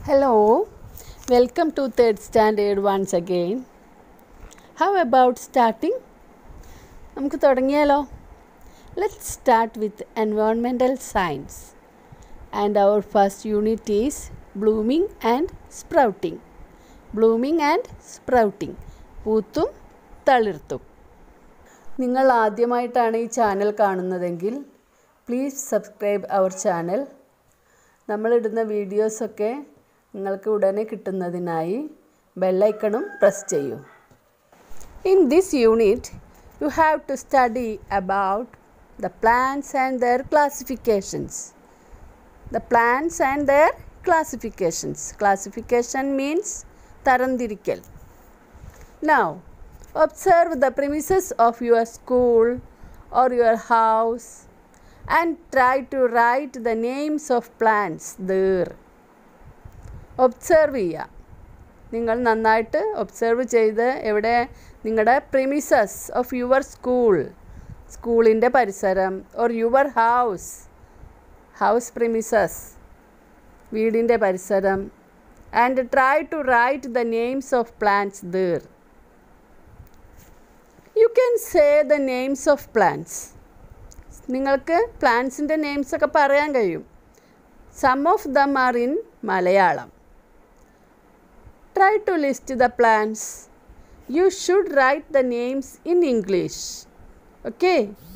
Hello, welcome to third standard once again. How about starting? നമുക്ക് തുടങ്ങിയാലോ let start with environmental science and our first unit is blooming and sprouting blooming and sprouting പൂത്തും തളിർത്തും നിങ്ങൾ ആദ്യമായിട്ടാണ് ഈ channel കാണുന്നതെങ്കിൽ please subscribe our channel നമ്മളിടുന്ന വീഡിയോസൊക്കെ നിങ്ങൾക്ക് ഉടനെ കിട്ടുന്നതിനായി ബെല്ലൈക്കണും പ്രസ് ചെയ്യൂ in this unit you have to study about the plants and their classifications the plants and their classifications classification means തരംതിരിക്കൽ Now, observe the premises of your school or your house and try to write the names of plants there. Observe ചെയ്യുക നിങ്ങൾ നന്നായിട്ട് observe ചെയ്ത് എവിടെ നിങ്ങളുടെ premises of your school സ്കൂളിൻ്റെ പരിസരം or your house house premises വീടിൻ്റെ പരിസരം and try to write the names of plants there you can say the names of plants നിങ്ങൾക്ക് പ്ലാന്റ്സിൻ്റെ നെയിംസ് ഒക്കെ പറയാൻ കഴിയും some of them are in Malayalam try to list the plants you should write the names in English okay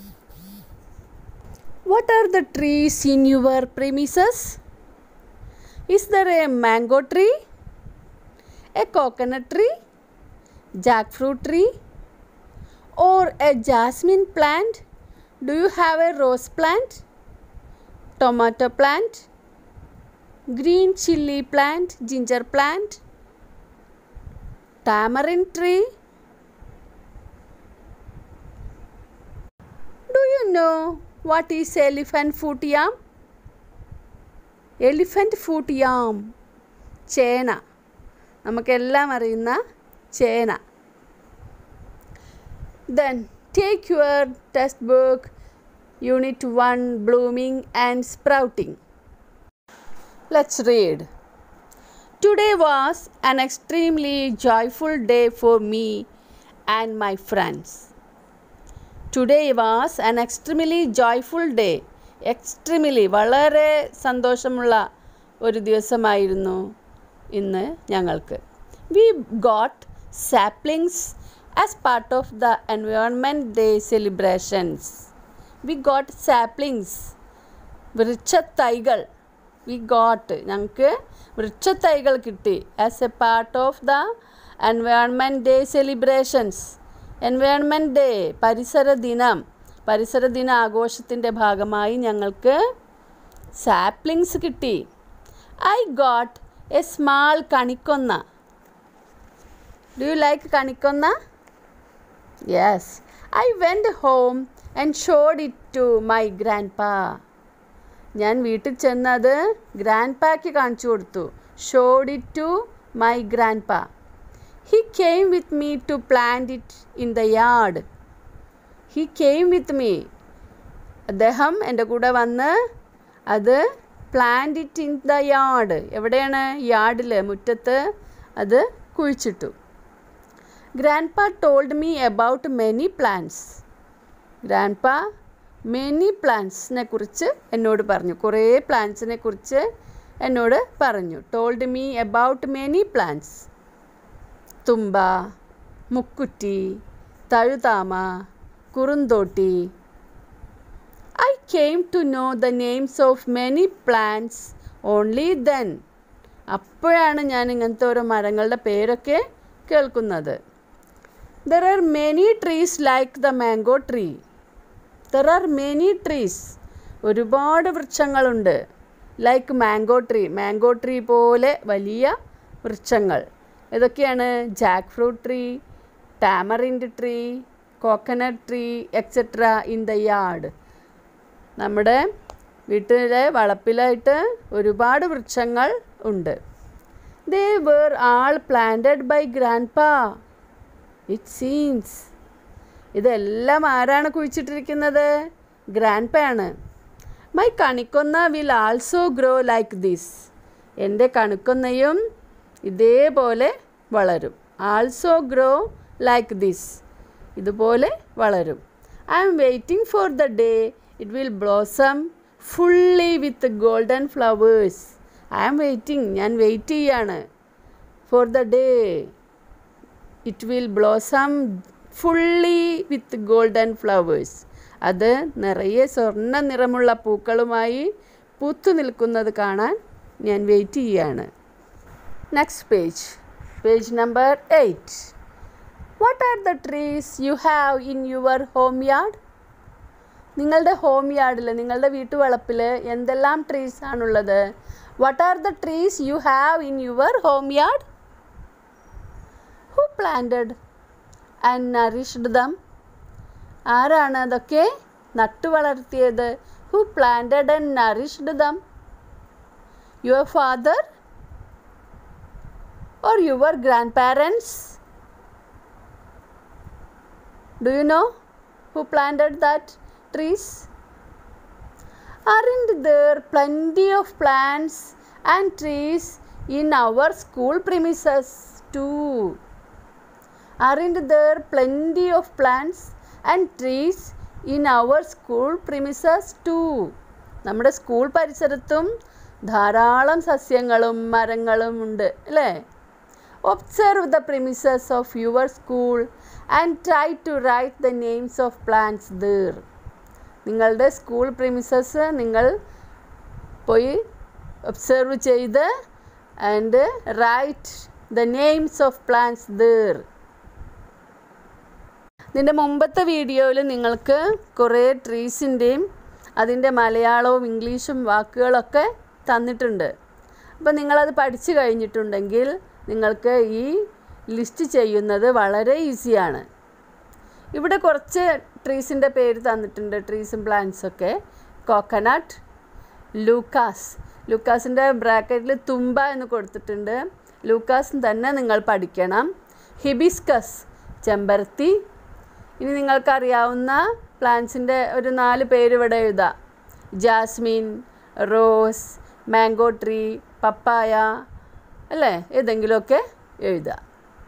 what are the trees in your premises is there a mango tree a coconut tree jack fruit tree or a jasmine plant? Do you have a rose plant? Tomato plant? Green chili plant? Ginger plant? Tamarind tree? Do you know what is elephant foot yam? Elephant foot yam ചേന നമുക്കെല്ലാം അറിയുന്ന ചേന Then take your textbook, Unit 1 Blooming and Sprouting. Let's read. Today was an extremely joyful day for me and my friends. Today was an extremely joyful day. Extremely വളരെ സന്തോഷമുള്ള ഒരു ദിവസമായിരുന്നു ഇന്ന് ഞങ്ങൾക്ക് we got saplings as part of the environment day celebrations we got saplings വൃക്ഷത്തൈകൾ we got ഞങ്ങൾക്ക് വൃക്ഷത്തൈകൾ കിട്ടി as a part of the environment day celebrations environment day പരിസര ദിനം പരിസര ദിന ആഘോഷത്തിൻ്റെ ഭാഗമായി ഞങ്ങൾക്ക് സാപ്ലിങ്സ് കിട്ടി ഐ ഗോട്ട് എ സ്മാൾ കണിക്കൊന്ന ഡു യു ലൈക്ക് കണിക്കൊന്ന yes I went home and showed it to my grandpa ഞാൻ വീട്ടിൽ ചെന്നത് ഗ്രാൻഡ് പാക്ക് കാണിച്ചു കൊടുത്തു showed it to my grandpa he came with me to plant it in the yard he came with me അദ്ദേഹം എൻ്റെ കൂടെ വന്ന് അത് plant it in the yard എവിടെയാണ് യാർഡിൽ മുറ്റത്ത് അത് കുഴിച്ചിട്ടു grandpa told me about many plants grandpa many പ്ലാന്റ്സിനെ കുറിച്ച് എന്നോട് പറഞ്ഞു കുറേ പ്ലാന്റ്സിനെ കുറിച്ച് എന്നോട് പറഞ്ഞു told me about many plants തുമ്പ മുക്കുറ്റി തഴുതാമ കുറുന്തോട്ടി I came to know the names of many plants only then അപ്പോഴാണ് ഞാൻ ഇങ്ങനത്തെ ഓരോ മരങ്ങളുടെ പേരൊക്കെ കേൾക്കുന്നത് there are many trees like the mango tree there are many trees ഒരുപാട് വൃക്ഷങ്ങളുണ്ട് like mango tree mango tree പോലെ വലിയ വൃക്ഷങ്ങൾ ഇതൊക്കെയാണ് jack fruit tree tamarind tree coconut tree etcetera in the yard നമ്മുടെ വീട്ടിലെ വളപ്പിലായിട്ട് ഒരുപാട് വൃക്ഷങ്ങൾ ഉണ്ട് they were all planted by grandpa it seems ഇതെല്ലാം ആരാണ് കുഴിച്ചിട്ടിരിക്കുന്നത് ഗ്രാൻഡ് പയാണ് മൈ കണിക്കൊന്ന will also grow like this എൻ്റെ കണുക്കൊന്നയും ഇതേപോലെ വളരും ആൾസോ ഗ്രോ ലൈക്ക് ദിസ് ഇതുപോലെ വളരും I am waiting for the day it will blossom fully with golden flowers I am waiting ഞാൻ വെയിറ്റ് ചെയ്യാണ് for the day it will blossom fully with golden flowers അത് നിറയെ സ്വർണ്ണ നിറമുള്ള പൂക്കളുമായി പൂത്തു നിൽക്കുന്നത് കാണാൻ ഞാൻ വെയിറ്റ് ചെയ്യാണ് next page page number eight what are the trees you have in your home yard നിങ്ങളുടെ ഹോം യാർഡിൽ നിങ്ങളുടെ വീട്ടുവളപ്പിൽ എന്തെല്ലാം ട്രീസ് ആണുള്ളത് what are the trees you have in your home yard who planted and nourished them ആരാണ് അതൊക്കെ നട്ടു വളർത്തിയത് who planted and nourished them your father or your grandparents do you know who planted that trees? Aren't there plenty of plants and trees in our school premises too? Aren't there plenty of plants and trees in our school premises too? നമ്മുടെ school പരിസരത്തും ധാരാളം സസ്യങ്ങളും മരങ്ങളും ഉണ്ട് അല്ലേ observe the premises of your school and try to write the names of plants there നിങ്ങളുടെ school premises നിങ്ങൾ പോയി ഒബ്സർവ് ചെയ്ത് and write the names of plants there ഇതിൻ്റെ മുമ്പത്തെ വീഡിയോയിൽ നിങ്ങൾക്ക് കുറേ ട്രീസിൻ്റെയും അതിൻ്റെ മലയാളവും ഇംഗ്ലീഷും വാക്കുകളൊക്കെ തന്നിട്ടുണ്ട് അപ്പോൾ നിങ്ങളത് പഠിച്ചു കഴിഞ്ഞിട്ടുണ്ടെങ്കിൽ നിങ്ങൾക്ക് ഈ ലിസ്റ്റ് ചെയ്യുന്നത് വളരെ ഈസിയാണ് ഇവിടെ കുറച്ച് ട്രീസിൻ്റെ പേര് തന്നിട്ടുണ്ട് ട്രീസും പ്ലാന്റ്സൊക്കെ കോക്കനട്ട് ലൂക്കാസ് ലൂക്കാസിൻ്റെ ബ്രാക്കറ്റിൽ തുമ്പ എന്ന് കൊടുത്തിട്ടുണ്ട് ലൂക്കാസ് തന്നെ നിങ്ങൾ പഠിക്കണം ഹിബിസ്കസ് ചെമ്പരത്തി ഇനി നിങ്ങൾക്കറിയാവുന്ന പ്ലാന്റ്സിൻ്റെ ഒരു നാല് പേര് ഇവിടെ എഴുതാം jasmine rose mango tree papaya അല്ലേ ഏതെങ്കിലുമൊക്കെ എഴുതാം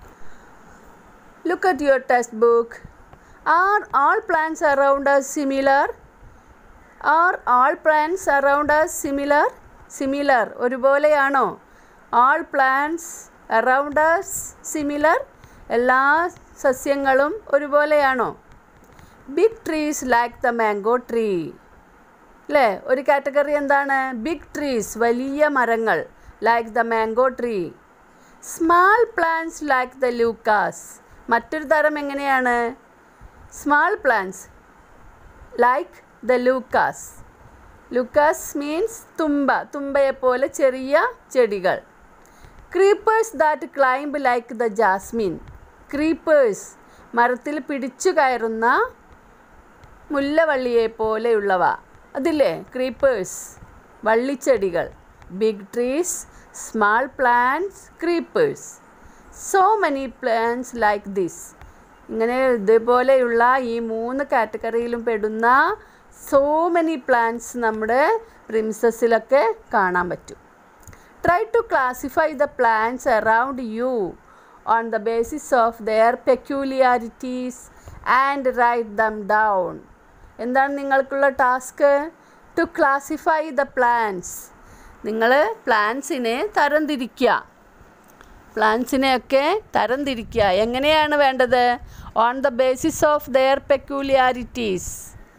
look at your textbook are all plants around us similar are all plants around us similar similar ഒരുപോലെയാണോ all plants around us similar എല്ലാ സസ്യങ്ങളും ഒരുപോലെയാണോ big trees like the mango tree അല്ലേ ഒരു category എന്താണ് ബിഗ് ട്രീസ് വലിയ മരങ്ങൾ like the mango tree small plants like the leucas മറ്റൊരു തരം എങ്ങനെയാണ് small plants like the Lucas Lucas means തുമ്പ തുമ്പയെപ്പോലെ ചെറിയ ചെടികൾ creepers that climb like the jasmine creepers മരത്തിൽ പിടിച്ചു കയറുന്ന മുല്ലവള്ളിയെ പോലെയുള്ളവ അതില്ലേ ക്രീപ്പേഴ്സ് വള്ളിച്ചെടികൾ big trees small plants creepers so many plants like this ഇങ്ങനെ ഇതുപോലെയുള്ള ഈ മൂന്ന് കാറ്റഗറിയിലും പെടുന്ന സോ മെനി പ്ലാന്റ്സ് നമ്മുടെ പ്രിൻസസിലൊക്കെ കാണാൻ പറ്റും try to classify the plants around you on the basis of their peculiarities and write them down എന്താണ് നിങ്ങൾക്കുള്ള task to classify the plants നിങ്ങൾ പ്ലാന്റ്സിനെ തരംതിരിക്കുക പ്ലാന്റ്സിനെയൊക്കെ തരംതിരിക്കുക എങ്ങനെയാണ് വേണ്ടത് on the basis of their peculiarities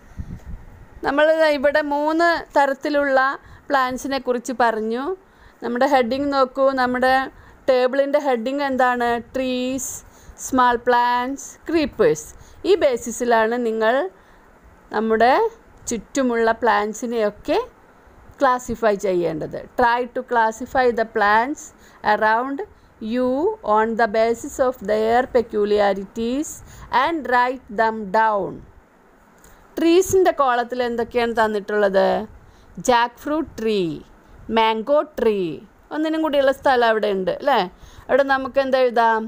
നമ്മൾ ഇവിടെ മൂന്ന് തരത്തിലുള്ള പ്ലാന്റ്സിനെ കുറിച്ച് പറഞ്ഞു നമ്മുടെ ഹെഡിങ് നോക്കൂ നമ്മുടെ ടേബിളിൻ്റെ ഹെഡിങ് എന്താണ് ട്രീസ് സ്മാൾ പ്ലാന്റ്സ് ക്രീപ്പേഴ്സ് ഈ ബേസിസിലാണ് നിങ്ങൾ നമ്മുടെ ചുറ്റുമുള്ള പ്ലാന്റ്സിനെയൊക്കെ ക്ലാസിഫൈ ചെയ്യേണ്ടത് try to classify the plants around you on the basis of their peculiarities and write them down ട്രീസിൻ്റെ കോളത്തിൽ എന്തൊക്കെയാണ് തന്നിട്ടുള്ളത് Jack fruit tree mango tree ഒന്നിനും കൂടിയുള്ള സ്ഥലം അവിടെ ഉണ്ട് അല്ലേ അവിടെ നമുക്ക് എന്താ എഴുതാം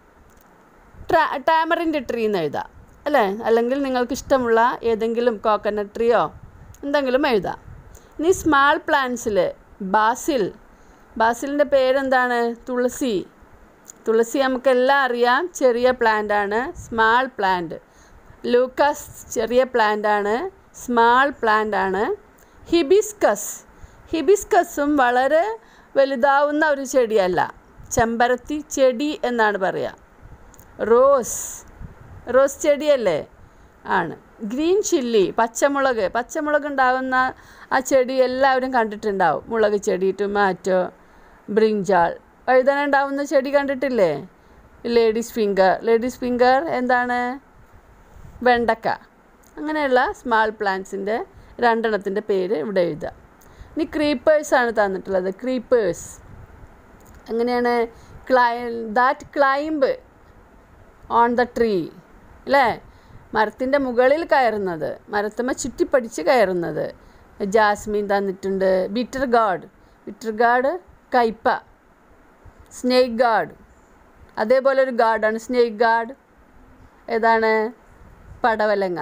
ട്രാ ടാമറിൻ്റെ ട്രീ എന്ന് എഴുതാം അല്ലേ അല്ലെങ്കിൽ നിങ്ങൾക്ക് ഇഷ്ടമുള്ള ഏതെങ്കിലും കോക്കനട്ട് ട്രീയോ എന്തെങ്കിലും എഴുതാം ഇനി സ്മാൾ പ്ലാന്റ്സിൽ ബാസിൽ ബാസിലിൻ്റെ പേരെന്താണ് തുളസി തുളസി നമുക്കെല്ലാം അറിയാം ചെറിയ പ്ലാന്റ് ആണ് സ്മാൾ പ്ലാന്റ് ലൂക്കസ് ചെറിയ പ്ലാന്റ് ആണ് സ്മാൾ പ്ലാന്റ് ആണ് ഹിബിസ്കസ് ഹിബിസ്കസും വളരെ വലുതാവുന്ന ഒരു ചെടിയല്ല ചെമ്പരത്തി ചെടി എന്നാണ് പറയുക റോസ് റോസ് ചെടിയല്ലേ ആണ് ഗ്രീൻ ചില്ലി പച്ചമുളക് പച്ചമുളക് ഉണ്ടാകുന്ന ആ ചെടി എല്ലാവരും കണ്ടിട്ടുണ്ടാവും മുളക് ചെടി ടൊമാറ്റോ ബ്രിഞ്ചാൾ വഴുതന ഉണ്ടാവുന്ന ചെടി കണ്ടിട്ടില്ലേ ലേഡീസ് ഫിംഗർ ലേഡീസ് ഫിംഗർ എന്താണ് വെണ്ടക്ക അങ്ങനെയുള്ള സ്മാൾ പ്ലാന്റ്സിൻ്റെ രണ്ടെണ്ണത്തിൻ്റെ പേര് ഇവിടെ എഴുതുക ഇനി ക്രീപ്പേഴ്സാണ് തന്നിട്ടുള്ളത് ക്രീപ്പേഴ്സ് എങ്ങനെയാണ് ക്ലൈ that climb on the tree അല്ലേ മരത്തിൻ്റെ മുകളിൽ കയറുന്നത് മരത്തമ്മ ചുറ്റിപ്പടിച്ച് കയറുന്നത് ജാസ്മിൻ തന്നിട്ടുണ്ട് ബിറ്റർ ഗാർഡ് ബിറ്റർ ഗാർഡ് കയ്പ സ്നേക്ക് ഗാർഡ് അതേപോലെ ഒരു ഗാർഡാണ് സ്നേക്ക് ഗാർഡ് ഏതാണ് പടവലങ്ങ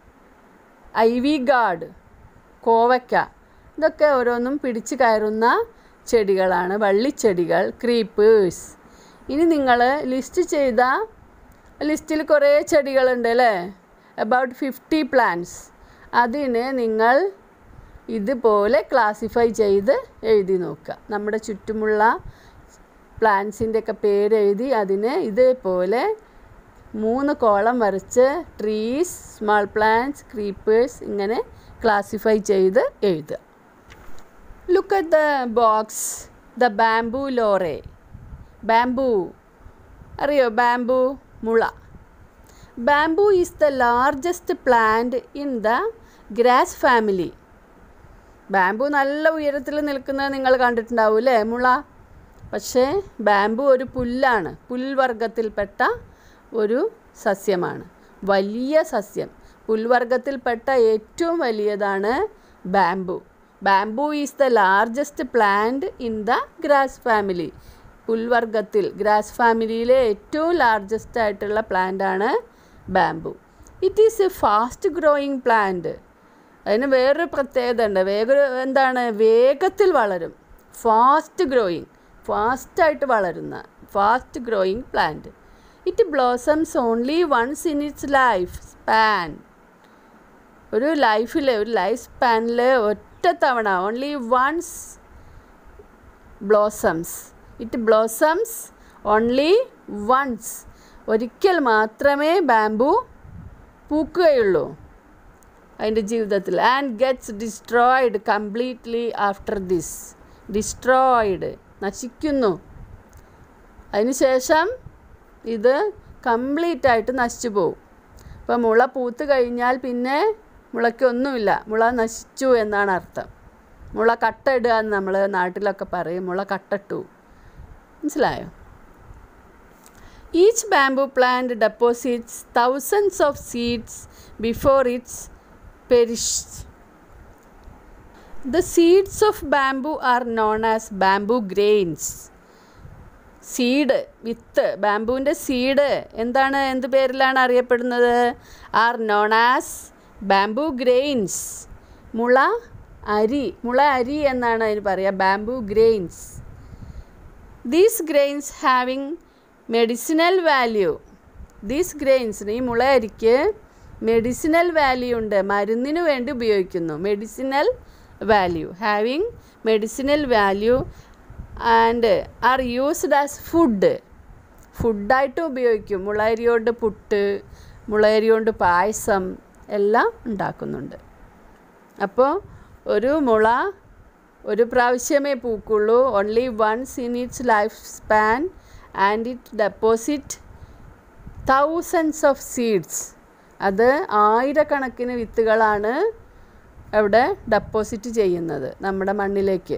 ഐ വി ഗാർഡ് കോവയ്ക്ക ഇതൊക്കെ ഓരോന്നും പിടിച്ച് കയറുന്ന ചെടികളാണ് വള്ളിച്ചെടികൾ ക്രീപ്പേഴ്സ് ഇനി നിങ്ങൾ ലിസ്റ്റ് ചെയ്ത ലിസ്റ്റിൽ കുറേ ചെടികളുണ്ട് അല്ലേ അബൌട്ട് ഫിഫ്റ്റി പ്ലാന്റ്സ് അതിനെ നിങ്ങൾ ഇതുപോലെ ക്ലാസിഫൈ ചെയ്ത് എഴുതി നോക്കുക നമ്മുടെ ചുറ്റുമുള്ള പ്ലാന്റ്സിൻ്റെ ഒക്കെ പേര് എഴുതി അതിനെ ഇതേപോലെ മൂന്ന് കോളം വരച്ച് ട്രീസ് സ്മാൾ പ്ലാന്റ്സ് ക്രീപ്പേഴ്സ് ഇങ്ങനെ ക്ലാസിഫൈ ചെയ്ത് എഴുതുക look at the box the bamboo lore bamboo അറിയോ ബാംബു മുള bamboo is the largest plant in the grass family bamboo നല്ല ഉയരത്തിൽ നിൽക്കുന്നത് നിങ്ങൾ കണ്ടിട്ടുണ്ടാവും അല്ലേ മുള പക്ഷേ ബാംബു ഒരു പുല്ലാണ് പുൽവർഗത്തിൽപ്പെട്ട ഒരു സസ്യമാണ് വലിയ സസ്യം പുൽവർഗത്തിൽപ്പെട്ട ഏറ്റവും വലിയതാണ് bamboo bamboo is the largest plant in the grass family പുൽവർഗത്തിൽ ഗ്രാസ് ഫാമിലിയിലെ ഏറ്റവും ലാർജസ്റ്റ് ആയിട്ടുള്ള പ്ലാന്റ് ആണ് bamboo it is a fast growing plant അതിന് വേറൊരു പ്രത്യേകത ഉണ്ട് വേഗ എന്താണ് വേഗത്തിൽ വളരും ഫാസ്റ്റ് ഗ്രോയിങ് ഫാസ്റ്റായിട്ട് വളരുന്ന fast growing plant it blossoms only once in its life span ഒരു ലൈഫിൽ ഒരു ലൈഫ് സ്പാനിൽ ഒറ്റ തവണ only once blossoms it blossoms only once ഒരിക്കൽ മാത്രമേ ബാംബു പൂക്കുകയുള്ളൂ അതിൻ്റെ ജീവിതത്തിൽ and gets destroyed completely after this destroyed നശിക്കുന്നു അതിനുശേഷം ഇത് കംപ്ലീറ്റ് ആയിട്ട് നശിച്ചു പോകും അപ്പോൾ മുള പൂത്ത് കഴിഞ്ഞാൽ പിന്നെ മുളയ്ക്കൊന്നുമില്ല മുള നശിച്ചു എന്നാണ് അർത്ഥം മുള കട്ട ഇടുക എന്ന് നമ്മൾ നാട്ടിലൊക്കെ പറയും മുള കട്ടട്ടു മനസ്സിലായോ each bamboo plant deposits thousands of seeds before its perish the seeds of bamboo are known as bamboo grains seed വിത്ത് ബാംബുവിൻ്റെ സീഡ് എന്താണ് എന്ത് പേരിലാണ് അറിയപ്പെടുന്നത് are known as bamboo grains മുള അരി മുള അരി എന്നാണ് അതിന് പറയുക bamboo grains these grains having medicinal value these ഗ്രെയിൻസിന് ഈ മുള അരിക്ക് മെഡിസിനൽ വാല്യൂ ഉണ്ട് മരുന്നിന് വേണ്ടി ഉപയോഗിക്കുന്നു medicinal value having medicinal value and are used as food ഫുഡായിട്ട് ഉപയോഗിക്കും മുളയരി കൊണ്ട് പുട്ട് മുളയരി കൊണ്ട് പായസം എല്ലാം ഉണ്ടാക്കുന്നുണ്ട് അപ്പോൾ ഒരു മുള ഒരു പ്രാവശ്യമേ പൂക്കുള്ളൂ only once in its life span and it deposit thousands of seeds അത് ആയിരക്കണക്കിന് വിത്തുകളാണ് അവിടെ ഡെപ്പോസിറ്റ് ചെയ്യുന്നത് നമ്മുടെ മണ്ണിലേക്ക്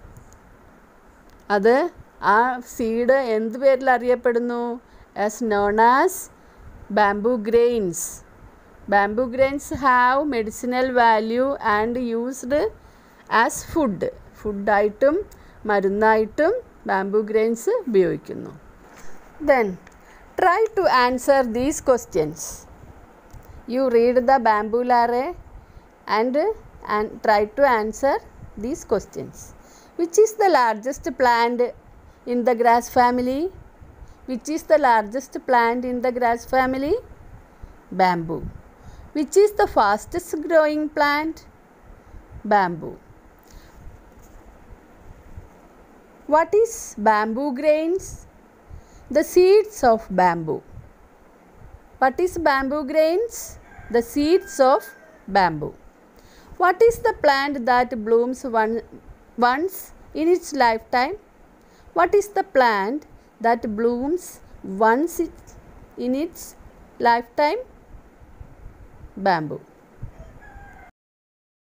അത് ആ സീഡ് എന്ത് പേരിൽ അറിയപ്പെടുന്നു as known as bamboo grains bamboo grains have medicinal value and used as food ഫുഡായിട്ടും മരുന്നായിട്ടും ബാംബു ഗ്രെയിൻസ് ഉപയോഗിക്കുന്നു then try to answer these questions you read the bamboo lore and and try to answer these questions Which is the largest plant in the grass family? Which is the largest plant in the grass family? Bamboo. Which is the fastest growing plant? Bamboo. What is bamboo grains? The seeds of bamboo. What is bamboo grains? The seeds of bamboo. What is the plant that blooms one, once in its lifetime? What is the plant that blooms once it, in its lifetime? Bamboo.